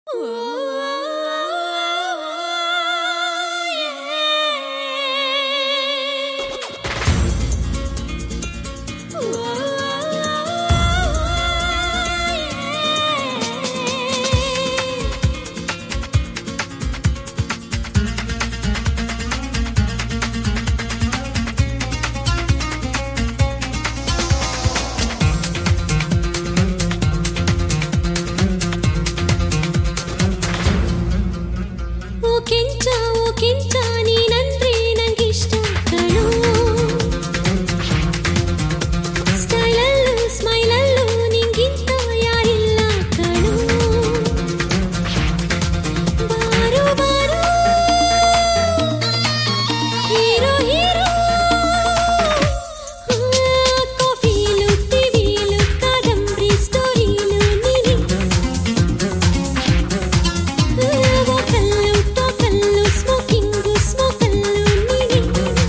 ಓ ಕೆಂಚ ಓ ಕೆಂಚ ನೀನಂದ್ರೆ ನಂಗಿಷ್ಟ ಕಣೋ ಸ್ಟೈಲಲ್ಲೂ ಸ್ಮೈಲಲ್ಲೂ ನಿಂಗಿಂತ ಯಾರಿಲ್ಲ ಕಣೋ ಬಾರೋ ಬಾರೋ ಹೀರೋ ಹೀರೋ ಕಾಫಿಲು ಟಿವಿಲು ಕಾದಂಬರಿ ಸ್ಟೋರಿಲು ನೀನೆ ವಾಕಲ್ಲು ಟಾಕಲ್ಲು ಸ್ಮೋಕಿಂಗು ಸ್ಮೋಕಲ್ಲು ನೀನೆ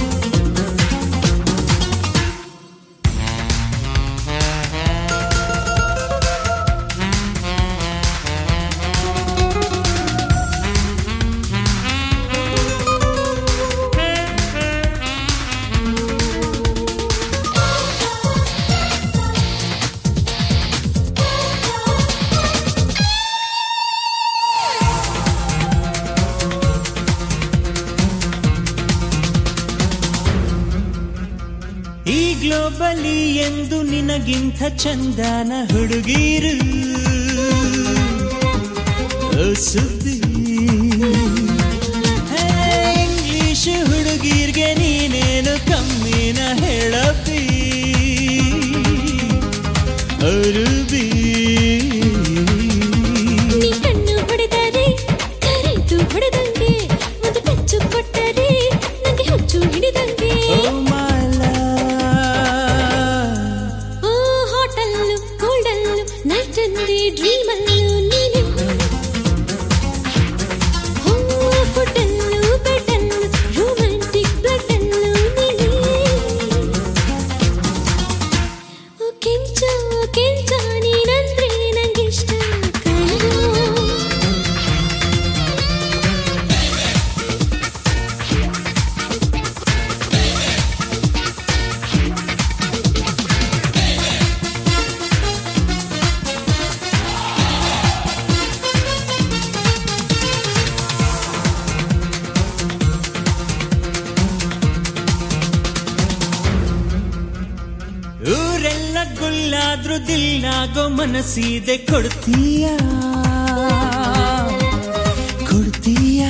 ಈ ಗ್ಲೋಬಲಿ ಎಂದು ನಿನಗಿಂತ ಚಂದನ ಹುಡುಗೀರು ಓ ಸುದ್ದಿ ಹೇ, ಇಂಗ್ಲಿಷ್ ಹುಡುಗೀರ್ಗೆ ನೀನೇನು ಕಮ್ಮಿನ ಹೇಳಪ್ಪಿ ಅರುಬಿ ನೀ ಕಣ್ಣು ಹೊಡೆದರೆ ಕರೆಂಟು ಹೊಡೆದಂಗೆ ಒಂದು ಟಚ್ಚು ಕೊಟ್ಟರೆ ನಂಗೆ ಹುಚ್ಚು ಹಿಡಿದಂಗೆ ಓ ಮಾಲ ಓ ಹೋಟಲ್ಲು ಕೋಲ್ಡಲ್ಲು ನೈಟ್ ಅಂದೇ ಡ್ರೀಮಲ್ಲು ನೀನೆ ಓ ಫುಡ್ಡಲ್ಲು ಬೆಡ್ಡಲ್ಲು ರೊಮ್ಯಾಂಟಿಕ್ ಬ್ಲಡ್ಡಲ್ಲು ನೀನೆ ಓ ಕೆಂಚ ಓ ಕೆಂಚ ನೀನಂದ್ರೆ ನಂಗಿಷ್ಟ ಕಣೋ ಊರೆಲ್ಲ ಗುಲ್ಲಾದ್ರೂ ದಿಲ್ಲಾಗೋ ಮನಸ್ಸಿದೆ ಕೊಡ್ತೀಯ ಕೊಡ್ತೀಯ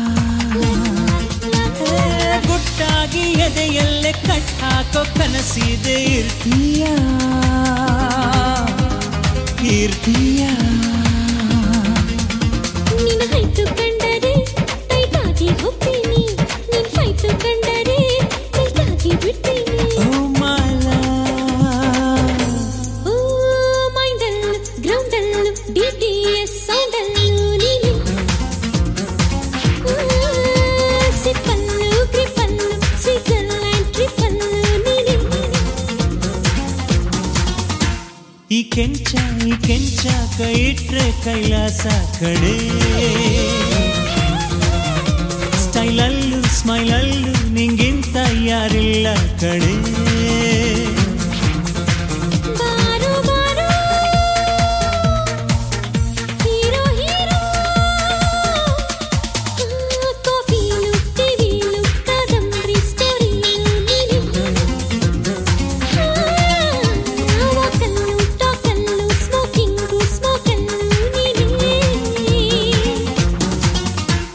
ಏ, ಗುಟ್ಟಾಗಿ ಎದೆಯಲ್ಲೇ ಕಟ್ ಹಾಕೋ ಕನಸಿದೆ ಇರ್ತೀಯ ಇರ್ತೀಯ ನಿನ್ನ ಹೈಟು ಕಂಡರೆ ಟೈಟ್ ಆಗಿ ಹೋಗ್ತೀನಿ ನಿನ್ ಫೈಟು ಕಂಡರೆ ಟೈಟ್ ಆಗಿ ಬಿಡ್ತೀನಿ ಓ ಮಾಲ ಓ ಮೈಂಡಲ್ಲು ಗ್ರೌಂಡಲ್ಲು ಡಿ ಟಿ ಎಸ್ ಸೌಂಡಲ್ಲು ನೀನು ಸಿಪ್ಪಲ್ಲು ಗ್ರಿಪ್ಪಲ್ಲು ಸ್ವಿಟ್ಜರ್ಲ್ಯಾಂಡ್ ಟ್ರಿಪ್ಪಲ್ಲು ನೀನು ಈ ಕೆಂಚ ಈ ಕೆಂಚ ಕೈ ಇಟ್ರೆ ಕೈಲಾಸ ಕಡೆ ಸ್ಟೈಲಲ್ಲೂ ಸ್ಮೈಲಲ್ಲೂ ನಿಂಗಿಂತ ಯಾರಿಲ್ಲ ಕಡೆ